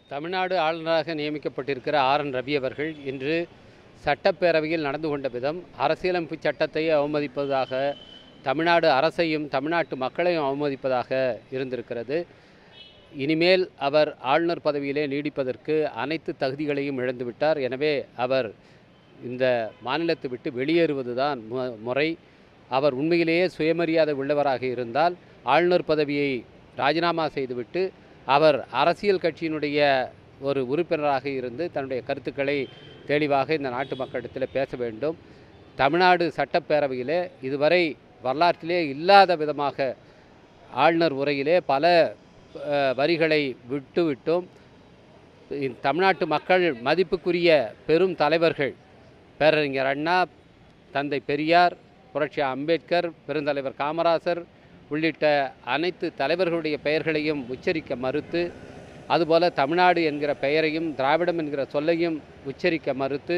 தமிழ்நாடு ஆளுநராக நியமிக்கப்பட்டிருக்கிற R N Ravi அவர்கள் இன்று சட்டப்பேரவையில் நடந்து கொண்ட விதம் அரசியலமைப்பு சட்டத்தை அவமதிப்பதாக தமிழ்நாடு அரசையும் தமிழ்நாட்டு மக்களையும் அவமதிப்பதாக இருந்திருக்கிறது இனிமேல் அவர் ஆளுநர் பதவியிலே நீடிப்பதற்கு அனைத்து தகுதிகளையும் இழந்துவிட்டார் எனவே அவர் இந்த மாநிலத்தை விட்டு வெளியேறுவதுதான் மு- முறை அவர் உண்மையிலேயே சுயமரியாதை உள்ளவராக இருந்தால் ஆளுநர் பதவியை ராஜினாமா செய்துவிட்டு அவர் அரசியல் கட்சியினுடைய ஒரு உறுப்பினராக இருந்து தன்னுடைய கருத்துக்களை தெளிவாக இந்த நாட்டு மக்களிடத்தில் பேச வேண்டும் தமிழ்நாடு சட்டப்பேரவையிலே இதுவரை வரலாற்றிலே இல்லாத விதமாக ஆளுநர் உரையிலே பல அஹ், வரிகளை விட்டுவிட்டோம் இந்த தமிழ்நாட்டு மக்கள் மதிப்புக்குரிய பெரும் தலைவர்கள் பேரறிஞர் அண்ணா தந்தை பெரியார் புரட்சி அம்பேத்கர் பெருந்தலைவர் காமராசர் உள்ளிட்ட அனைத்து தலைவர்களுடைய பெயர்களையும் உச்சரிக்க மறுத்து அதுபோல தமிழ்நாடு என்கிற பெயரையும் திராவிடம் என்கிற சொல்லையும் உச்சரிக்க மறுத்து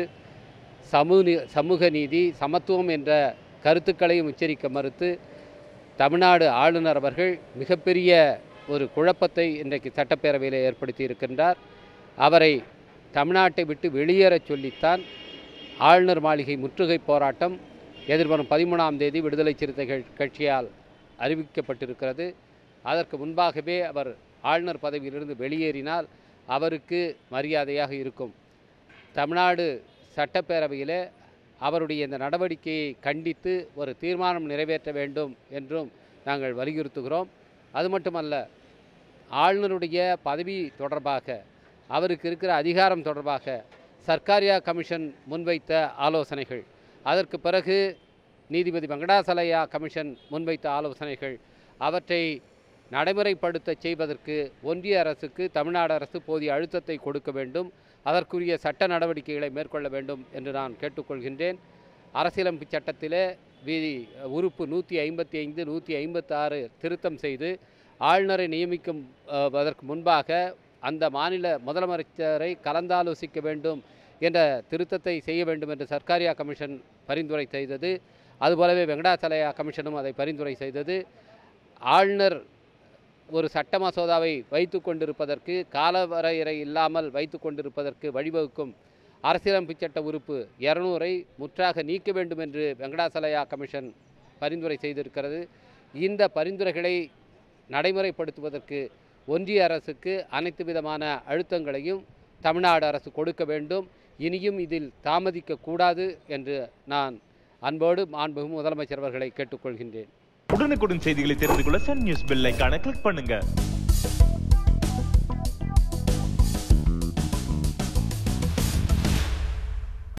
சமூக சமூக நீதி சமத்துவம் என்ற கருத்துக்களையும் உச்சரிக்க மறுத்து தமிழ்நாடு ஆளுநர் அவர்கள் மிகப்பெரிய ஒரு குழப்பத்தை இன்றைக்கு சட்டப்பேரவையில் ஏற்படுத்தி இருக்கின்றார் அவரை தமிழ்நாட்டை விட்டு வெளியேறச் சொல்லித்தான் ஆளுநர் மாளிகை முற்றுகை போராட்டம் எதிர்வரும் பதிமூணாம் தேதி விடுதலை சிறுத்தைகள் கட்சியால் அறிவிக்கப்பட்டிருக்கிறது அதற்கு முன்பாகவே அவர் ஆளுநர் பதவியிலிருந்து வெளியேறினால் அவருக்கு மரியாதையாக இருக்கும் தமிழ்நாடு சட்டப்பேரவையில் அவருடைய இந்த நடவடிக்கையை கண்டித்து ஒரு தீர்மானம் நிறைவேற்ற வேண்டும் என்றும் நாங்கள் வலியுறுத்துகிறோம் அது மட்டுமல்ல ஆளுநருடைய பதவி தொடர்பாக அவருக்கு இருக்கிற அதிகாரம் தொடர்பாக சர்க்காரியா கமிஷன் முன்வைத்த ஆலோசனைகள் அதற்கு பிறகு நீதிபதி வெங்கடாசலையா கமிஷன் முன்வைத்த ஆலோசனைகள் அவற்றை நடைமுறைப்படுத்த செய்வதற்கு ஒன்றிய அரசுக்கு தமிழ்நாடு அரசு போதிய அழுத்தத்தை கொடுக்க வேண்டும் அதற்குரிய சட்ட நடவடிக்கைகளை மேற்கொள்ள வேண்டும் என்று நான் கேட்டுக்கொள்கின்றேன் அரசியலமைப்பு சட்டத்திலே விதி உறுப்பு நூற்றி ஐம்பத்தி ஐந்து நூற்றி ஐம்பத்தாறு திருத்தம் செய்து ஆளுநரை நியமிக்கும் அஹ், அதற்கு முன்பாக அந்த மாநில முதலமைச்சரை கலந்தாலோசிக்க வேண்டும் என்ற திருத்தத்தை செய்ய வேண்டும் என்று சர்க்காரியா கமிஷன் பரிந்துரை செய்தது அதுபோலவே வெங்கடாச்சலையா கமிஷனும் அதை பரிந்துரை செய்தது ஆளுநர் ஒரு சட்ட மசோதாவை வைத்து கொண்டிருப்பதற்கு காலவரையறை இல்லாமல் வைத்து கொண்டிருப்பதற்கு வழிவகுக்கும் அரசியலமைப்பு சட்ட உறுப்பு இரநூறை முற்றாக நீக்க வேண்டும் என்று வெங்கடாசலையா கமிஷன் பரிந்துரை செய்திருக்கிறது இந்த பரிந்துரைகளை நடைமுறைப்படுத்துவதற்கு ஒன்றிய அரசுக்கு அனைத்து விதமான அழுத்தங்களையும் தமிழ்நாடு அரசு கொடுக்க வேண்டும் இனியும் இதில் தாமதிக்க கூடாது என்று நான் அன்போடு மாண்புமிகு முதலமைச்சர் அவர்களை கேட்டுக்கொள்கின்றேன் உடனுக்குடன் செய்திகளை தெரிந்து கொள்ள சன் நியூஸ் பெல் ஐகானை கிளிக் பண்ணுங்க